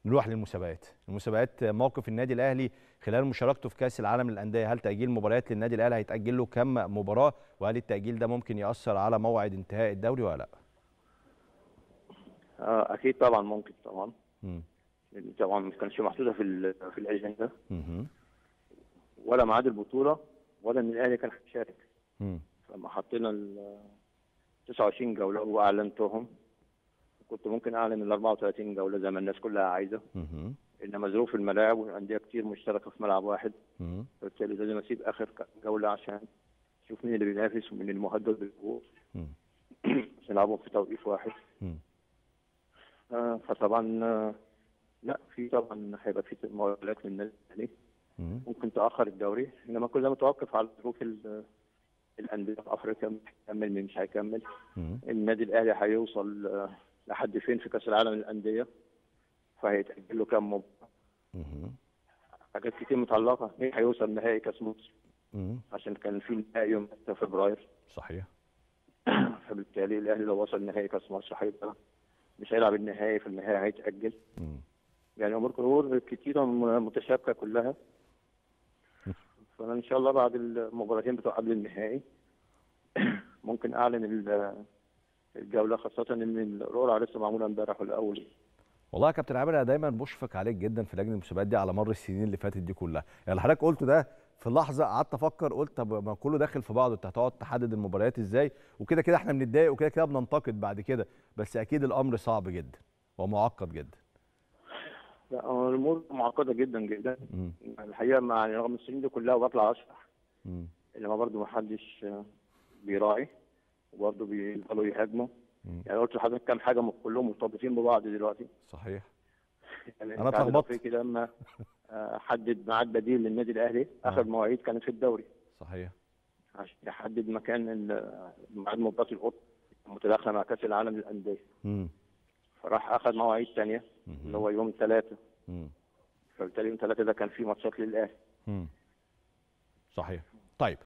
نروح للمسابقات المسابقات موقف النادي الاهلي خلال مشاركته في كاس العالم للانديه هل تاجيل مباريات للنادي الاهلي هيتاجل له كم مباراه وهل التاجيل ده ممكن ياثر على موعد انتهاء الدوري ولا لا آه، اكيد طبعا ممكن طبعا مم. لأن طبعا ما كانش محطوطه في ال- في الاجنده مهم. ولا ميعاد البطوله ولا ان الاهلي كان هيشارك مم. فلما حطينا ال 29 جوله واعلنتهم كنت ممكن اعلن ال 34 جوله زي ما الناس كلها عايزه مهم. انما ظروف الملاعب والانديه كتير مشتركه في ملعب واحد مهم. فبالتالي لازم اسيب اخر ك- جوله عشان اشوف مين اللي بينافس ومين المهدد بالهبوط مم. عشان يلعبوا في توقيت واحد مم. آه، فطبعا آه، لا في طبعا هيبقى في مقابلات للنادي الاهلي مم. ممكن تاخر الدوري انما كل ده متوقف على ظروف ال- الانديه في افريقيا مين هيكمل مين مش هيكمل مم. النادي الاهلي هيوصل آه، لحد فين في كاس العالم للانديه فهيتاجل له كام مباراه مهم. حاجات كتير متعلقه مين هيوصل نهائي كاس مصر مم. عشان كان في نهائي يوم 6 فبراير صحيح فبالتالي الاهلي لو وصل نهائي كاس مصر هيبقى مش هيلعب النهائي في النهائي هيتاجل مم. يعني امور امور كتيره م- متشابكه كلها فانا ان شاء الله بعد المباراتين بتوع قبل النهائي ممكن اعلن ال- الجوله خاصه ان القرعه لسه معموله امبارح والاول والله يا كابتن عامر انا دايما بشفق عليك جدا في لجنه المسابقات دي على مر السنين اللي فاتت دي كلها يعني اللي حضرتك قلته ده في لحظه قعدت افكر قلت طب ما كله داخل في بعضه انت هتقعد تحدد المباريات ازاي وكده كده احنا بنتضايق وكده كده بننتقد بعد كده بس اكيد الامر صعب جدا ومعقد جدا لا هو الامور معقده جدا جدا مم. الحقيقه مع رغم السنين دي كلها بطلع اشرح مم. انما برضه ما حدش بيراعي وبرضه بيفضلوا يهاجموا مم. يعني قلت لحضرتك كام حاجه م- كلهم مرتبطين ببعض دلوقتي صحيح يعني أنا الاتحاد اتلخبطت. الافريقي لما آه، حدد ميعاد بديل للنادي الاهلي اخر آه. مواعيد كانت في الدوري صحيح عشان يحدد مكان ال- ميعاد مباراه القطب متداخله مع كاس العالم للانديه مم. فراح اخذ مواعيد ثانيه اللي هو يوم ثلاثه مم. فبالتالي يوم ثلاثه ده كان فيه ماتشات للاهلي مم. صحيح طيب